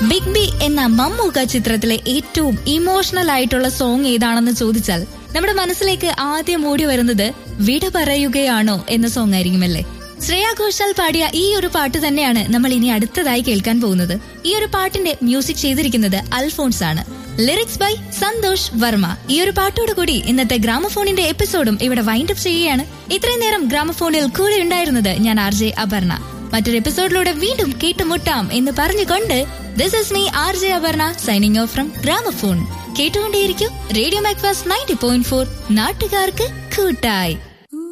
big B എന്ന മമ്മൂക്ക ചിത്രത്തിലെ ഏറ്റവും ഇമോഷണൽ ആയിട്ടുള്ള സോങ് ഏതാണെന്ന് ചോദിച്ചാൽ നമ്മുടെ മനസ്സിലേക്ക് ആദ്യം ഓടി വരുന്നത് വിട പറയുകയാണോ എന്ന സോങ് ആയിരിക്കുമല്ലേ ശ്രേയ ഘോഷാൽ പാടിയ ഈ ഒരു പാട്ട് തന്നെയാണ് നമ്മൾ ഇനി അടുത്തതായി കേൾക്കാൻ പോകുന്നത് ഈ ഒരു പാട്ടിന്റെ മ്യൂസിക് ചെയ്തിരിക്കുന്നത് അൽഫോൺസ് ആണ് ലിറിക്സ് ബൈ സന്തോഷ് വർമ്മ ഈ ഒരു പാട്ടോട് കൂടി ഇന്നത്തെ ഗ്രാമഫോണിന്റെ എപ്പിസോഡും ഇവിടെ വൈൻഡ് അപ്പ് ചെയ്യുകയാണ് ഇത്രയും നേരം ഗ്രാമഫോണിൽ കൂടെ ഉണ്ടായിരുന്നത് ഞാൻ ആർ ജെ അപർണ മറ്റൊരു എപ്പിസോഡിലൂടെ വീണ്ടും കേട്ടുമുട്ടാം എന്ന് പറഞ്ഞുകൊണ്ട് this is me R J Aparna signing off from gramophone കേട്ടുകൊണ്ടേയിരിക്കും radio Macfast ninety point four നാട്ടുകാർക്ക് കൂട്ടായി